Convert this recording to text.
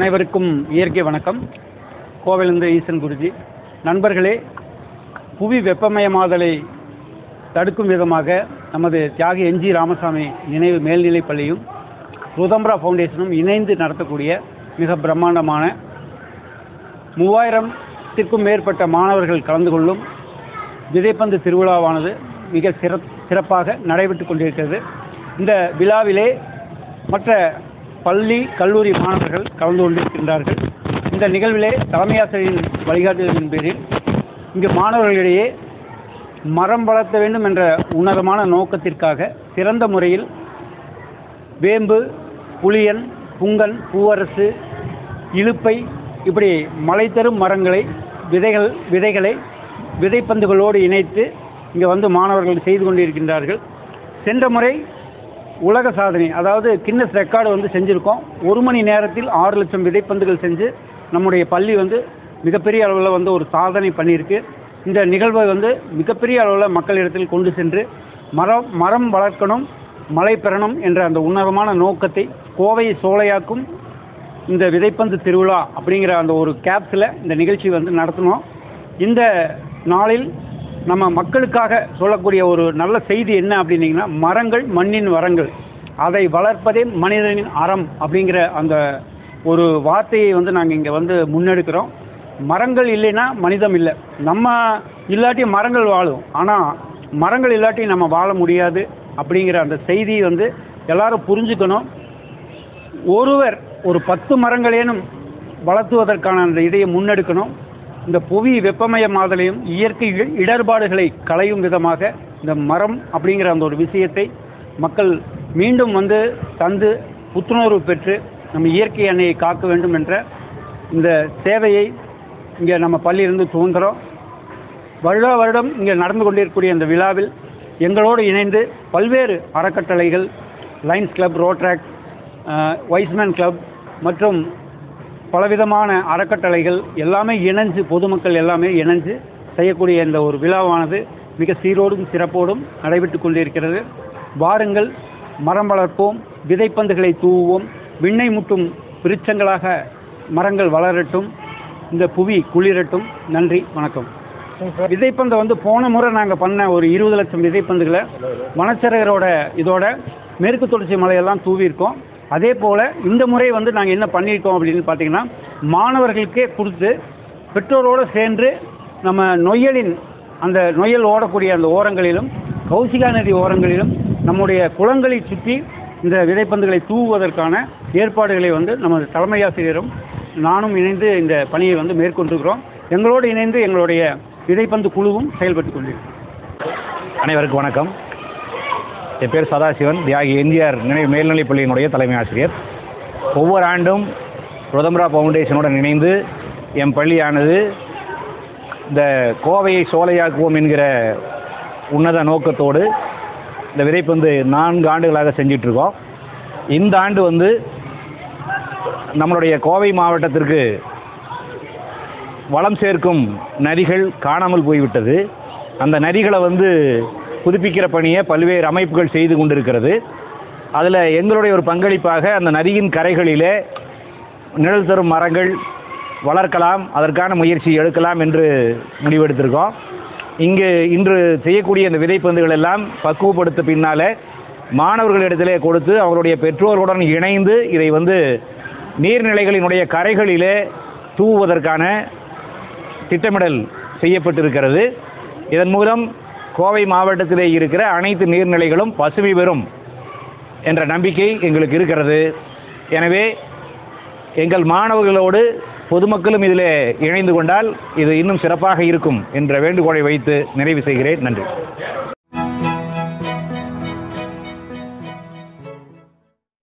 அனைவருக்கும் இயற்கை வணக்கம் கோவிலிருந்து ஈசன் குருஜி நண்பர்களே புவி வெப்பமயமாதலை தடுக்கும் விதமாக நமது தியாகி என்ஜி ராமசாமி நினைவு மேல்நிலைப் பள்ளியும் ருதம்ரா ஃபவுண்டேஷனும் இணைந்து நடத்தக்கூடிய மிக பிரம்மாண்டமான மூவாயிரத்திற்கும் மேற்பட்ட மாணவர்கள் கலந்து கொள்ளும் விதைப்பந்து திருவிழாவானது மிக சிறப் சிறப்பாக நடைபெற்று கொண்டிருக்கிறது இந்த விழாவிலே மற்ற பள்ளி கல்லூரி மாணவர்கள் கலந்து கொண்டிருக்கின்றார்கள் இந்த நிகழ்விலே தலைமை ஆசிரியரின் வழிகாட்டுதலின் பேரில் இங்கு மாணவர்களிடையே மரம் வளர்த்த வேண்டும் என்ற உன்னதமான நோக்கத்திற்காக சிறந்த முறையில் வேம்பு புளியன் புங்கன் பூவரசு இலுப்பை இப்படி மலை தரும் மரங்களை விதைகள் விதைகளை விதைப்பந்துகளோடு இணைத்து இங்கே வந்து மாணவர்கள் செய்து கொண்டிருக்கின்றார்கள் சென்ற முறை உலக சாதனை அதாவது கின்னஸ் ரெக்கார்டு வந்து செஞ்சுருக்கோம் ஒரு மணி நேரத்தில் ஆறு லட்சம் விதைப்பந்துகள் செஞ்சு நம்முடைய பள்ளி வந்து மிகப்பெரிய அளவில் வந்து ஒரு சாதனை பண்ணியிருக்கு இந்த நிகழ்வை வந்து மிகப்பெரிய அளவில் மக்களிடத்தில் கொண்டு சென்று மரம் மரம் வளர்க்கணும் மழை பெறணும் என்ற அந்த உன்னதமான நோக்கத்தை கோவையை சோலையாக்கும் இந்த விதைப்பந்து திருவிழா அப்படிங்கிற அந்த ஒரு கேப்ஸில் இந்த நிகழ்ச்சி வந்து நடத்தினோம் இந்த நாளில் நம்ம மக்களுக்காக சொல்லக்கூடிய ஒரு நல்ல செய்தி என்ன அப்படின்னீங்கன்னா மரங்கள் மண்ணின் வரங்கள் அதை வளர்ப்பதே மனிதனின் அறம் அப்படிங்கிற அந்த ஒரு வார்த்தையை வந்து நாங்கள் இங்கே வந்து முன்னெடுக்கிறோம் மரங்கள் இல்லைன்னா மனிதம் இல்லை நம்ம இல்லாட்டி மரங்கள் வாழும் ஆனால் மரங்கள் இல்லாட்டி நம்ம வாழ முடியாது அப்படிங்கிற அந்த செய்தியை வந்து எல்லாரும் புரிஞ்சுக்கணும் ஒருவர் ஒரு பத்து மரங்களேனும் வளர்த்துவதற்கான அந்த இதையை முன்னெடுக்கணும் இந்த புவி வெப்பமயமாதலையும் இயற்கை இ- இடர்பாடுகளை களையும் விதமாக இந்த மரம் அப்படிங்கிற அந்த ஒரு விஷயத்தை மக்கள் மீண்டும் வந்து தந்து புத்துணர்வு பெற்று நம்ம இயற்கை அன்னையை காக்க வேண்டும் என்ற இந்த சேவையை இங்கே நம்ம பள்ளியிலிருந்து துவங்குகிறோம் வருடா வருடம் இங்கே நடந்து கொண்டிருக்கக்கூடிய இந்த விழாவில் எங்களோடு இணைந்து பல்வேறு அறக்கட்டளைகள் Lions club Rotaract Y's Men club மற்றும் பலவிதமான அறக்கட்டளைகள் எல்லாமே இணைஞ்சு பொதுமக்கள் எல்லாமே இணைஞ்சு செய்யக்கூடிய இந்த ஒரு விழாவானது மிக சீரோடும் சிறப்போடும் நடைபெற்று கொண்டிருக்கிறது வாருங்கள் மரம் வளர்ப்போம் விதைப்பந்துகளை தூவுவோம் விண்ணை முட்டும் விருட்சங்களாக மரங்கள் வளரட்டும் இந்த புவி குளிரட்டும் நன்றி வணக்கம் விதைப்பந்தை வந்து போன முறை நாங்கள் பண்ண ஒரு இருபது லட்சம் விதைப்பந்துகளை வனச்சரகரோட இதோட மேற்கு தொடர்ச்சி மலையெல்லாம் தூவியிருக்கோம் அதே போல் இந்த முறை வந்து நாங்கள் என்ன பண்ணியிருக்கோம் அப்படின்னு பார்த்தீங்கன்னா மாணவர்களுக்கே கொடுத்து பெற்றோரோடு சேர்ந்து நம்ம நொய்யலின் அந்த நொய்யல் ஓடக்கூடிய அந்த ஓரங்களிலும் கௌசிகா நதி ஓரங்களிலும் நம்முடைய குளங்களை சுற்றி இந்த விதைப்பந்துகளை தூவுவதற்கான ஏற்பாடுகளை வந்து நமது தலைமை ஆசிரியரும் நானும் இணைந்து இந்த பணியை வந்து மேற்கொண்டிருக்கிறோம் எங்களோடு இணைந்து எங்களுடைய விதைப்பந்து குழுவும் செயல்பட்டு கொண்டிருக்கிறோம் அனைவருக்கும் வணக்கம் என் பேர் சதாசிவன் தியாகி எம்ஜிஆர் நினைவு மேல்நிலைப் பள்ளியினுடைய தலைமை ஆசிரியர் ஒவ்வொரு ஆண்டும் ருதம்ரா ஃபவுண்டேஷனுடன் இணைந்து என் பள்ளியானது இந்த கோவையை சோலையாக்குவோம் என்கிற உன்னத நோக்கத்தோடு இந்த விதைப்பந்து நான்கு ஆண்டுகளாக செஞ்சிட்ருக்கோம் இந்த ஆண்டு வந்து நம்மளுடைய கோவை மாவட்டத்திற்கு வளம் சேர்க்கும் நதிகள் காணாமல் போய்விட்டது அந்த நதிகளை வந்து புதுப்பிக்கிற பணியை பல்வேறு அமைப்புகள் செய்து கொண்டிருக்கிறது அதில் எங்களுடைய ஒரு பங்களிப்பாக அந்த நதியின் கரைகளிலே நிழல் தரும் மரங்கள் வளர்க்கலாம் அதற்கான முயற்சி எடுக்கலாம் என்று முடிவெடுத்திருக்கோம் இங்கு இன்று செய்யக்கூடிய இந்த விதைப்பந்துகள் எல்லாம் பக்குவப்படுத்த பின்னால் மாணவர்களிடத்திலே கொடுத்து அவருடைய பெற்றோர்களுடன் இணைந்து இதை வந்து நீர்நிலைகளினுடைய கரைகளிலே தூவுவதற்கான திட்டமிடல் செய்யப்பட்டிருக்கிறது இதன் மூலம் கோவை மாவட்டத்திலே இருக்கிற அனைத்து நீர்நிலைகளும் பசுமை பெறும் என்ற நம்பிக்கை எங்களுக்கு இருக்கிறது எனவே எங்கள் மாணவர்களோடு பொதுமக்களும் இதில் இணைந்து கொண்டால் இது இன்னும் சிறப்பாக இருக்கும் என்ற வேண்டுகோளை வைத்து நிறைவு செய்கிறேன் நன்றி